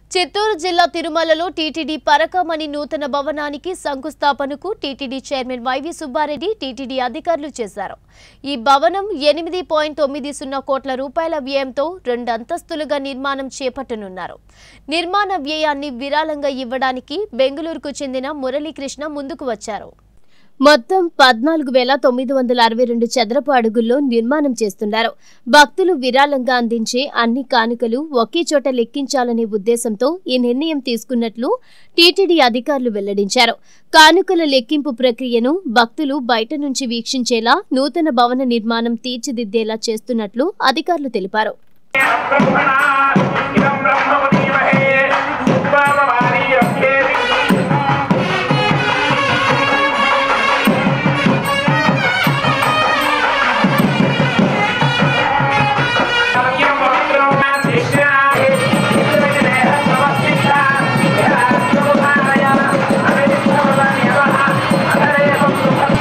చిత్తూరు జిల్లా తిరుమలలో టీటీడీ పరకమణి నూతన భవనానికి శంకుస్థాపనకు TTD chairman YV Subba Reddy TTD అధికారులు చేశారు ఈ భవనం ఎనిమిది పాయింట్ తొమ్మిది సున్నా కోట్ల రూపాయల వ్యయంతో రెండు అంతస్తులుగా నిర్మాణం చేపట్టనున్నారు నిర్మాణ వ్యయాన్ని విరాళంగా ఇవ్వడానికి బెంగళూరుకు చెందిన మురళీకృష్ణ ముందుకు వచ్చారు మొత్తం పద్నాలుగు వేల తొమ్మిది వందల అరవై రెండు చదరపు అడుగుల్లో నిర్మాణం చేస్తున్నారు భక్తులు విరాళంగా అందించే అన్ని కానుకలు ఒకే చోట లెక్కించాలనే ఉద్దేశంతో ఈ నిర్ణయం తీసుకున్నట్లు టీటీడీ అధికారులు వెల్లడించారు కానుకల లెక్కింపు ప్రక్రియను భక్తులు బయట నుంచి వీక్షించేలా నూతన భవన నిర్మాణం తీర్చిదిద్దేలా చేస్తున్నట్లు అధికారులు తెలిపారు బ్రహ్మణా ఇదం బ్రహ్మవదీమహే ఉద్భావమాని రక్షేతి సత్యం పవిత్రం శిష్యాహి విద్యవిదేహ సమస్తిష్ట యథార్థముదారయ అవిదిష్టమదనియవః అధరేవం సుఖం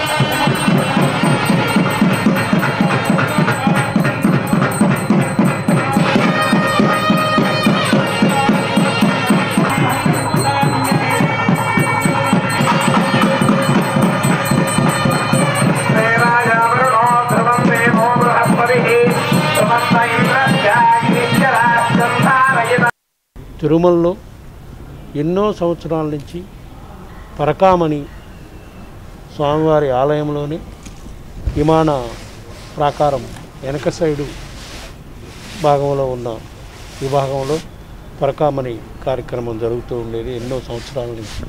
దేవాయావరుణో ధ్రువం దేవో బృహస్పతిః సమస్త ఇంద్రస్యాగ్నిశ్చరాష్టం ధారయత తిరుమలలో ఎన్నో సంవత్సరాల నుంచి పరకామణి స్వామివారి ఆలయంలోని విమాన ప్రాకారం వెనక సైడు భాగంలో ఉన్న విభాగంలో పరకామణి కార్యక్రమం జరుగుతూ ఉండేది ఎన్నో సంవత్సరాల నుంచి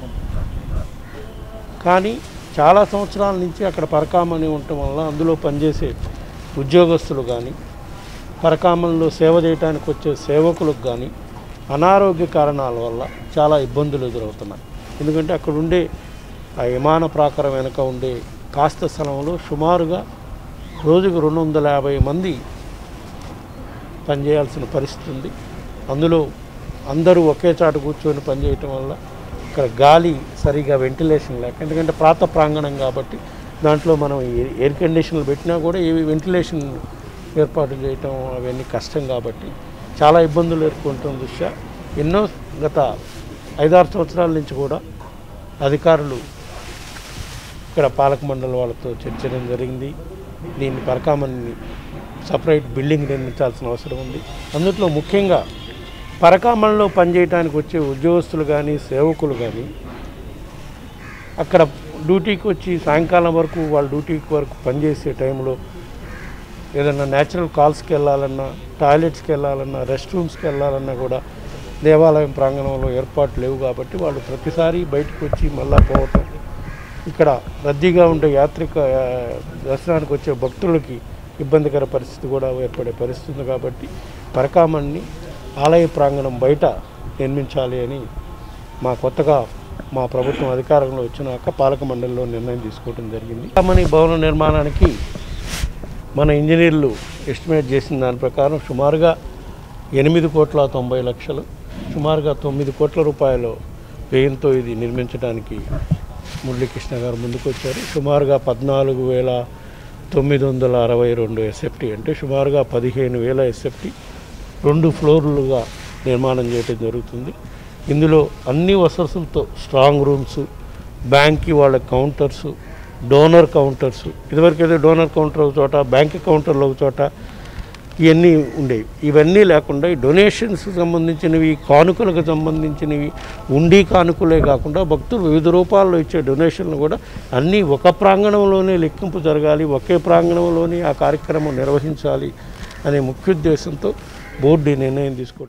కానీ చాలా సంవత్సరాల నుంచి అక్కడ పరకామణి ఉండటం వల్ల అందులో పనిచేసే ఉద్యోగస్తులు కానీ పరకామంలో సేవ చేయడానికి వచ్చే సేవకులకు కానీ అనారోగ్య కారణాల వల్ల చాలా ఇబ్బందులు ఎదురవుతున్నాయి ఎందుకంటే అక్కడ ఉండే ఆ విమాన ప్రాకారం వెనుక ఉండే కాస్త స్థలంలో సుమారుగా రోజుకు రెండు వందల యాభై మంది పనిచేయాల్సిన పరిస్థితి ఉంది అందులో అందరూ ఒకే చాట కూర్చొని పనిచేయటం వల్ల ఇక్కడ గాలి సరిగా వెంటిలేషన్ లేక ఎందుకంటే ప్రాత ప్రాంగణం కాబట్టి దాంట్లో మనం ఏ- ఎయిర్ కండిషన్లు పెట్టినా కూడా ఏవి వెంటిలేషన్ ఏర్పాటు చేయటం అవన్నీ కష్టం కాబట్టి చాలా ఇబ్బందులు ఎదుర్కొంటున్న దృష్ట్యా ఎన్నో గత ఐదారు సంవత్సరాల నుంచి కూడా అధికారులు ఇక్కడ పాలక మండలి వాళ్ళతో చర్చడం జరిగింది దీన్ని పరకామని సపరేట్ బిల్డింగ్ నిర్మించాల్సిన అవసరం ఉంది అందులో ముఖ్యంగా పరకామణలో పనిచేయడానికి వచ్చే ఉద్యోగస్తులు కానీ సేవకులు కానీ అక్కడ డ్యూటీకి వచ్చి సాయంకాలం వరకు వాళ్ళ డ్యూటీకి వరకు పనిచేసే టైంలో ఏదైనా న్యాచురల్ కాల్స్కి వెళ్ళాలన్నా టాయిలెట్స్కి వెళ్ళాలన్నా రెస్ట్ రూమ్స్కి వెళ్ళాలన్నా కూడా దేవాలయం ప్రాంగణంలో ఏర్పాట్లు లేవు కాబట్టి వాళ్ళు ప్రతిసారి బయటకు వచ్చి మళ్ళా పోవటం ఇక్కడ రద్దీగా ఉండే యాత్రిక ఆ, దర్శనానికి వచ్చే భక్తులకి ఇబ్బందికర పరిస్థితి కూడా ఏర్పడే పరిస్థితి ఉంది కాబట్టి పరకామణ్ణి ఆలయ ప్రాంగణం బయట నిర్మించాలి అని మా కొత్తగా మా ప్రభుత్వం అధికారంలో వచ్చినాక పాలక మండలిలో నిర్ణయం తీసుకోవడం జరిగింది పరకామణి భవన నిర్మాణానికి మన ఇంజనీర్లు ఎస్టిమేట్ చేసిన దాని ప్రకారం సుమారుగా ఎనిమిది కోట్ల తొంభై లక్షలు సుమారుగా తొమ్మిది కోట్ల రూపాయలు వ్యయంతో ఇది నిర్మించడానికి మురళీకృష్ణ గారు ముందుకు వచ్చారు సుమారుగా పద్నాలుగు వేల తొమ్మిది వందల అరవై రెండు ఎస్ఎఫ్టీ అంటే సుమారుగా పదిహేను వేల ఎస్ఎఫ్టీ రెండు ఫ్లోర్లుగా నిర్మాణం చేయడం జరుగుతుంది ఇందులో అన్ని వసతులతో స్ట్రాంగ్ రూమ్స్ బ్యాంక్కి వాళ్ళ కౌంటర్స్ డోనర్ కౌంటర్స్ ఇదివరకు ఏదో డోనర్ కౌంటర్ ఒక చోట బ్యాంక్ కౌంటర్లు ఒక చోట ఇవన్నీ ఉండేవి ఇవన్నీ లేకుండా ఈ డొనేషన్స్ సంబంధించినవి కానుకలకు సంబంధించినవి ఉండి కానుకలే కాకుండా భక్తులు వివిధ రూపాల్లో ఇచ్చే డొనేషన్లు కూడా అన్నీ ఒక ప్రాంగణంలోనే లెక్కింపు జరగాలి ఒకే ప్రాంగణంలోనే ఆ కార్యక్రమం నిర్వహించాలి అనే ముఖ్య ఉద్దేశంతో బోర్డు ఈ నిర్ణయం తీసుకుంటుంది